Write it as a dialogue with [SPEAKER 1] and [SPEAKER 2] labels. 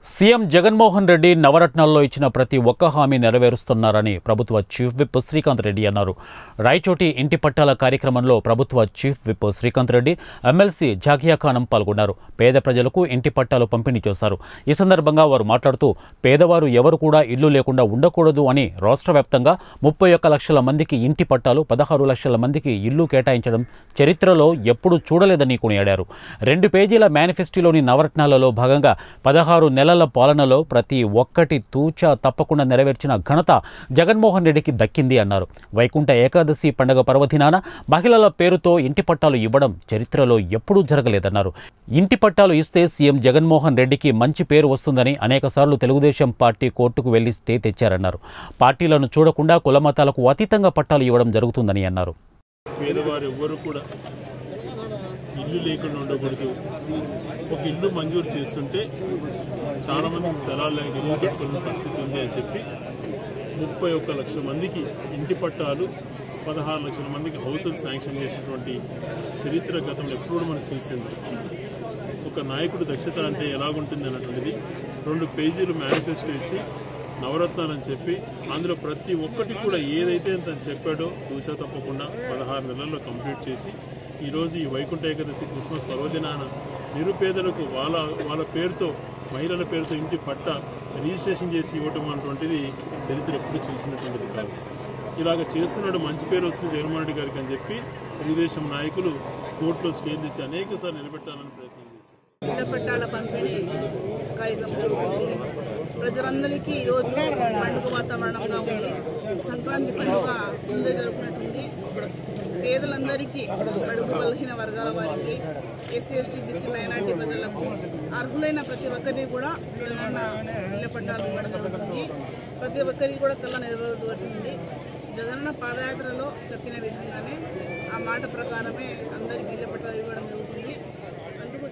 [SPEAKER 1] CM Jaganmohan Reddy నవరత్నాల్లో ఇచ్చిన ప్రతి ఒక్క హామీ నెరవేరుస్తున్నారని ప్రభుత్వ చీఫ్ విప్ శ్రీకాంత్ రెడ్డి అన్నారు రాయచోటి ఇంటి పట్టాల కార్యక్రమంలో ప్రభుత్వ chief whip Srikanth Reddy MLC Zakia Khanam పాల్గొన్నారు పేద ప్రజలకు ఇంటి పట్టాలు పంపిణీ చేశారు ఈ సందర్భంగా వారు మాట్లాడుతూ పేదవారు ఎవరు కూడా ఇల్లు లేకుండా ఉండకూడదు అని రాష్ట్ర వ్యాప్తంగా ముప్పై ఒక్క లక్షల మందికి ఇంటి పట్టాలు పదహారు లక్షల మందికి ఇల్లు కేటాయించడం చరిత్రలో ఎప్పుడూ చూడలేదని కొనియాడారు రెండు పేజీల మేనిఫెస్టోలోని నవరత్నాలలో భాగంగా పదహారు నెలల పాలనలో ప్రతి ఒక్కటి తూచా తప్పకుండా నెరవేర్చిన ఘనత జగన్మోహన్ రెడ్డికి దక్కింది అన్నారు వైకుంఠ ఏకాదశి పండుగ పర్వదినాన మహిళల పేరుతో ఇంటి పట్టాలు ఇవ్వడం చరిత్రలో ఎప్పుడూ జరగలేదన్నారు ఇంటి పట్టాలు ఇస్తే సీఎం జగన్మోహన్ రెడ్డికి మంచి పేరు వస్తుందని అనేకసార్లు తెలుగుదేశం పార్టీ కోర్టుకు వెళ్లి స్టే తెచ్చారన్నారు పార్టీలను చూడకుండా కులమతాలకు అతీతంగా పట్టాలు ఇవ్వడం జరుగుతుందని అన్నారు
[SPEAKER 2] పేదవారు ఎవ్వరు కూడా ఇల్లు లేకుండా ఉండకూడదు ఒక ఇల్లు మంజూరు చేస్తుంటే చాలా మందికి స్థలాలు లేక ఇల్లు కట్టుకునే పరిస్థితి ఉంది అని చెప్పి ముప్పై ఒక్క లక్షల మందికి ఇంటి పట్టాలు పదహారు లక్షల మందికి హౌసెస్ శాంక్షన్ చేసినటువంటి చరిత్ర గతంలో ఎప్పుడు కూడా మనం చూసింది ఒక నాయకుడు దక్షత అంటే ఎలాగుంటుంది అన్నటువంటిది రెండు పేజీలు మేనిఫెస్టో ఇచ్చి నవరత్నాలు అని చెప్పి అందులో ప్రతి ఒక్కటి కూడా ఏదైతే తను చెప్పాడో దూచా తప్పకుండా పదహారు నెలల్లో కంప్లీట్ చేసి ఈరోజు ఈ వైకుంఠ ఏకాదశి క్రిస్మస్ పర్వదినాన నిరుపేదలకు వాళ్ళ వాళ్ళ పేరుతో మహిళల పేరుతో ఇంటి పట్ట రిజిస్ట్రేషన్ చేసి ఇవ్వటం అన్నటువంటిది చరిత్ర ఎప్పుడు చూసినటువంటిది కాదు ఇలాగ చేస్తున్నాడు మంచి పేరు వస్తుంది జగన్మోహన్ రెడ్డి గారికి అని చెప్పి తెలుగుదేశం నాయకులు కోర్టులో స్టే తెచ్చి అనేక సార్లు నిలబెట్టాలని ప్రయత్నం చేశారు
[SPEAKER 3] ఇళ్ల పట్టాల పంపిణీ కార్యక్రమం జరుగుతుంది ప్రజలందరికీ ఈరోజు పండుగ వాతావరణంగా ఉంది సంక్రాంతి పండుగ ముందే జరుపుకున్నట్టుంది పేదలందరికీ అడుగు బలహీన వర్గాల వారికి ఎస్సీ ఎస్టీ బీసీ మైనార్టీ ప్రజలకు అర్హులైన ప్రతి ఒక్కరికి కూడా తెలంగాణ ఇళ్ల పట్టాలు ఇవ్వడం జరుగుతుంది ప్రతి ఒక్కరికి కూడా కళ్ళ నెరవేరుతుంది జగనన్న పాదయాత్రలో చెప్పిన విధంగానే ఆ మాట ప్రకారమే అందరికీ ఇళ్ల పట్టాలు ఇవ్వడం జరుగుతుంది